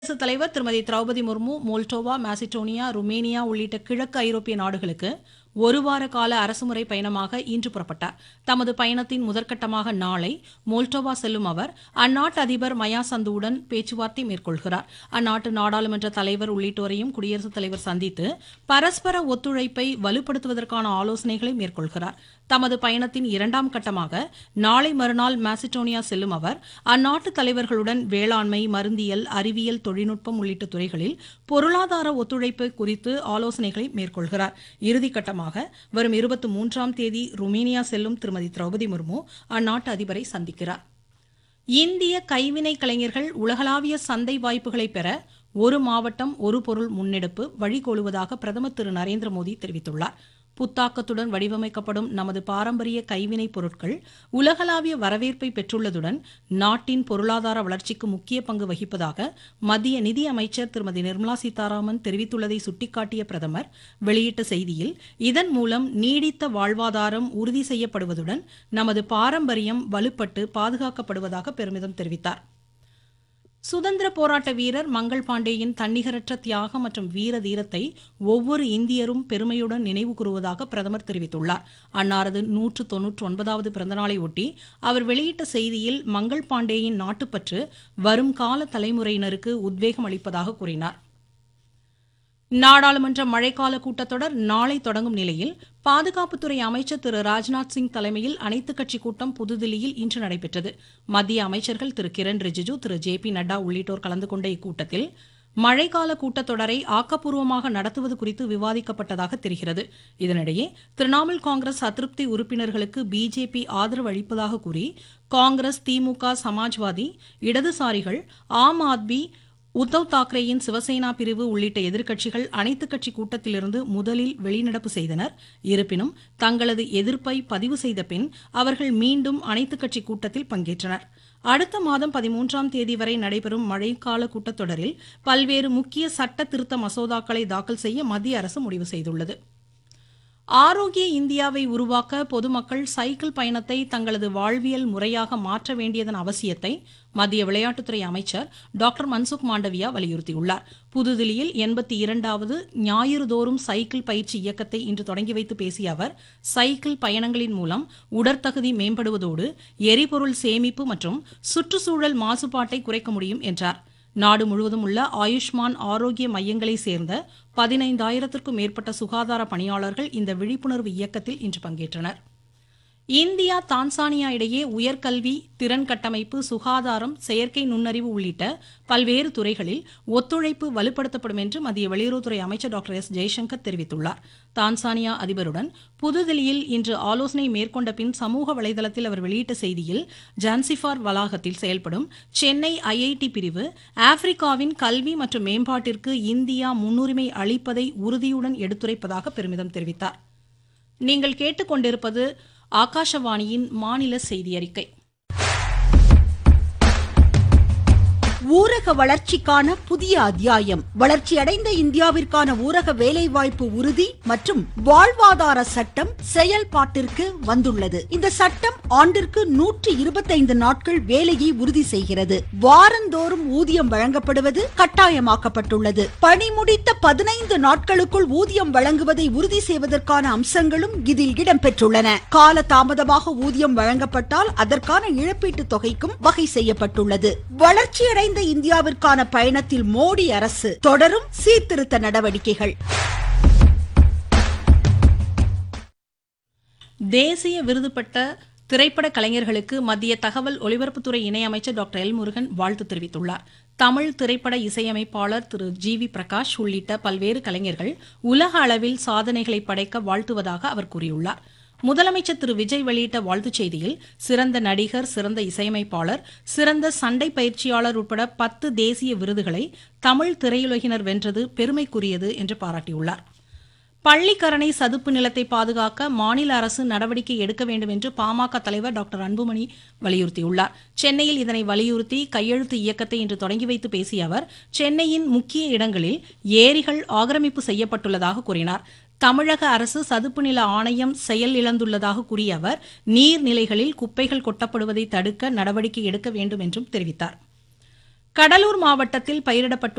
குடியரசுத் தலைவர் திருமதி Droupadi Murmu Moldova Macedonia Romania உள்ளிட்ட கிழக்கு ஐரோப்பிய நாடுகளுக்கு ஒருவார கால அரசுமுறை பயணமாக இன்று புறப்பட்டார் தமது பயணத்தின் முதற்கட்டமாக நாளை மோல்டோவா செல்லும் அவர் அந்நாட்டு அதிபர் மயா சந்துவுடன் பேச்சுவார்த்தை மேற்கொள்கிறார் அந்நாட்டு நாடாளுமன்ற தலைவர் உள்ளிட்டோரையும் குடியரசுத் தலைவர் சந்தித்து பரஸ்பர ஒத்துழைப்பை வலுப்படுத்துவதற்கான ஆலோசனைகளை மேற்கொள்கிறார் தமது பயணத்தின் இரண்டாம் கட்டமாக நாளை மறுநாள் மாசிடோனியா செல்லும் அவர் அந்நாட்டு தலைவர்களுடன் வேளாண்மை மருந்தியல் அறிவியல் தொழில்நுட்பம் உள்ளிட்ட துறைகளில் பொருளாதார ஒத்துழைப்பு குறித்து ஆலோசனைகளை மேற்கொள்கிறார் இறுதிக்கட்டமாக வரும் இருபத்தி மூன்றாம் தேதி ருமேனியா செல்லும் திருமதி திரௌபதி முர்மு அந்நாட்டு அதிபரை சந்திக்கிறார் இந்திய கைவினை கலைஞர்கள் உலகளாவிய சந்தை வாய்ப்புகளை பெற ஒரு மாவட்டம் ஒரு பொருள் முன்னெடுப்பு வழிகோலுவதாக பிரதமர் திரு நரேந்திர மோடி தெரிவித்துள்ளார் புத்தாக்கத்துடன் வடிவமைக்கப்படும் நமது பாரம்பரிய கைவினைப் பொருட்கள் உலகளாவிய வரவேற்பை பெற்றுள்ளதுடன் நாட்டின் பொருளாதார வளர்ச்சிக்கு முக்கிய பங்கு வகிப்பதாக மத்திய நிதி அமைச்சர் திருமதி நிர்மலா சீதாராமன் தெரிவித்துள்ளதை சுட்டிக்காட்டிய பிரதமர் வெளியிட்ட செய்தியில் இதன் மூலம் நீடித்த வாழ்வாதாரம் உறுதி செய்யப்படுவதுடன் நமது பாரம்பரியம் வலுப்பட்டு பாதுகாக்கப்படுவதாக பெருமிதம் தெரிவித்தார் சுதந்திர போராட்ட வீரர் மங்கள் பாண்டேயின் தன்னிகரற்ற தியாகம் மற்றும் வீர தீரத்தை ஒவ்வொரு இந்தியரும் பெருமையுடன் நினைவு கூறுவதாக பிரதமர் தெரிவித்துள்ளார் அன்னாரது நூற்று தொன்னூற்று ஒன்பதாவது பிறந்தநாளை ஒட்டி அவர் வெளியிட்ட செய்தியில் மங்கள் பாண்டேயின் நாட்டுப்பற்று வரும் கால தலைமுறையினருக்கு உத்வேகம் அளிப்பதாக கூறினார் நாடாளுமன்ற மழைக்கால கூட்டத்தொடர் நாளை தொடங்கும் நிலையில் பாதுகாப்புத்துறை அமைச்சர் திரு ராஜ்நாத் சிங் தலைமையில் அனைத்துக் கட்சி கூட்டம் புதுதில்லியில் இன்று நடைபெற்றது மத்திய அமைச்சர்கள் திரு கிரண் ரிஜிஜு திரு ஜே பி நட்டா உள்ளிட்டோர் கலந்து கொண்ட இக்கூட்டத்தில் மழைக்கால கூட்டத்தொடரை ஆக்கப்பூர்வமாக நடத்துவது குறித்து விவாதிக்கப்பட்டதாக தெரிகிறது இதனிடையே திரிணாமுல் காங்கிரஸ் அதிருப்தி உறுப்பினர்களுக்கு பிஜேபி ஆதரவு அளிப்பதாக கூறி காங்கிரஸ் திமுக சமாஜ்வாதி இடதுசாரிகள் ஆம் ஆத்மி உத்தவ் தாக்கரேயின் சிவசேனா பிரிவு உள்ளிட்ட எதிர்க்கட்சிகள் அனைத்துக் கட்சி கூட்டத்திலிருந்து முதலில் வெளிநடப்பு செய்தனர் இருப்பினும் தங்களது எதிர்ப்பை பதிவு செய்த பின் அவர்கள் மீண்டும் அனைத்துக் கட்சி கூட்டத்தில் பங்கேற்றனர் அடுத்த மாதம் பதிமூன்றாம் தேதி வரை நடைபெறும் மழைக்கால கூட்டத்தொடரில் பல்வேறு முக்கிய சட்ட திருத்த மசோதாக்களை தாக்கல் செய்ய மத்திய அரசு முடிவு செய்துள்ளது ஆரோக்கிய இந்தியாவை உருவாக்க பொதுமக்கள் சைக்கிள் பயணத்தை தங்களது வாழ்வியல் முறையாக மாற்ற வேண்டியதன் அவசியத்தை மத்திய விளையாட்டுத்துறை அமைச்சர் டாக்டர் மன்சுக் மாண்டவியா வலியுறுத்தியுள்ளார் புதுதில்லியில் எண்பத்தி இரண்டாவது ஞாயிறுதோறும் சைக்கிள் பயிற்சி இயக்கத்தை இன்று தொடங்கி வைத்து பேசிய அவர் சைக்கிள் பயணங்களின் மூலம் உடற்தகுதி மேம்படுவதோடு எரிபொருள் சேமிப்பு மற்றும் சுற்றுச்சூழல் மாசுபாட்டை குறைக்க முடியும் என்றார் நாடு முழுவதும் உள்ள ஆயுஷ்மான் ஆரோக்கிய மையங்களை சேர்ந்த பதினைந்தாயிரத்திற்கும் மேற்பட்ட சுகாதார பணியாளர்கள் இந்த விழிப்புணர்வு இயக்கத்தில் இன்று பங்கேற்றனர் இந்தியா தான்சானியா இடையே உயர்கல்வி திறன் கட்டமைப்பு சுகாதாரம் செயற்கை நுண்ணறிவு உள்ளிட்ட பல்வேறு துறைகளில் ஒத்துழைப்பு வலுப்படுத்தப்படும் என்று மத்திய வெளியுறவுத்துறை அமைச்சர் டாக்டர் எஸ் ஜெய்சங்கர் தெரிவித்துள்ளார் தான்சானியா அதிபருடன் புதுதில்லியில் இன்று ஆலோசனை மேற்கொண்ட பின் சமூக வலைதளத்தில் அவர் வெளியிட்ட செய்தியில் ஜான்சிஃபார் வளாகத்தில் செயல்படும் சென்னை ஐஐடி பிரிவு ஆப்பிரிக்காவின் கல்வி மற்றும் மேம்பாட்டிற்கு இந்தியா முன்னுரிமை அளிப்பதை உறுதியுடன் எடுத்துரைப்பதாக பெருமிதம் தெரிவித்தார் நீங்கள் கேட்டுக்கொண்டிருப்பது ஆகாஷவாணியின் மாநில செய்தி அறிக்கை ஊரக வளர்ச்சிக்கான புதிய அத்தியாயம் வளர்ச்சியடைந்த இந்தியாவிற்கான ஊரக வேலைவாய்ப்பு உறுதி மற்றும் வாழ்வாதார சட்டம் செயல்பாட்டிற்கு வந்துள்ளது இந்த சட்டம் ஆண்டிற்கு நூற்றி இருபத்தைந்து நாட்கள் வேலையை உறுதி செய்கிறது வாரந்தோறும் ஊதியம் வழங்கப்படுவது கட்டாயமாக்கப்பட்டுள்ளது பணி முடித்த பதினைந்து நாட்களுக்குள் ஊதியம் வழங்குவதை உறுதி செய்வதற்கான அம்சங்களும் இதில் இடம்பெற்றுள்ளன கால தாமதமாக ஊதியம் வழங்கப்பட்டால் அதற்கான இழப்பீட்டுத் தொகைக்கும் வகை செய்யப்பட்டுள்ளது வளர்ச்சியடைந்த இந்தியாவிற்கான பயணத்தில் மோடி அரசு தொடரும் சீர்திருத்த நடவடிக்கைகள் தேசிய விருது பெற்ற திரைப்பட கலைஞர்களுக்கு மத்திய தகவல் ஒலிபரப்புத்துறை இணையமைச்சர் டாக்டர் எல் முருகன் வாழ்த்து தெரிவித்துள்ளார் தமிழ் திரைப்பட இசையமைப்பாளர் திரு ஜி வி பிரகாஷ் உள்ளிட்ட பல்வேறு கலைஞர்கள் உலக அளவில் சாதனைகளை படைக்க வாழ்த்துவதாக அவர் கூறியுள்ளார் முதலமைச்சர் திரு விஜய் வெளியிட்ட வாழ்த்துச் செய்தியில் சிறந்த நடிகர் சிறந்த இசையமைப்பாளர் சிறந்த சண்டை பயிற்சியாளர் உட்பட பத்து தேசிய விருதுகளை தமிழ் திரையுலகினர் வென்றது பெருமைக்குரியது என்று பாராட்டியுள்ளார் பள்ளிக்கரணை சதுப்பு நிலத்தை பாதுகாக்க மாநில அரசு நடவடிக்கை எடுக்க வேண்டும் என்று பாமக தலைவர் டாக்டர் அன்புமணி வலியுறுத்தியுள்ளார் சென்னையில் இதனை வலியுறுத்தி கையெழுத்து இயக்கத்தை இன்று தொடங்கி வைத்து பேசிய அவர் சென்னையின் முக்கிய இடங்களில் ஏரிகள் ஆக்கிரமிப்பு செய்யப்பட்டுள்ளதாக கூறினார் தமிழக அரசு சதுப்பு நில ஆணையம் செயல் இழந்துள்ளதாக கூறிய அவர் நீர்நிலைகளில் குப்பைகள் கொட்டப்படுவதை தடுக்க நடவடிக்கை எடுக்க வேண்டும் என்றும் தெரிவித்தார் கடலூர் மாவட்டத்தில் பயிரிடப்பட்டுள்ள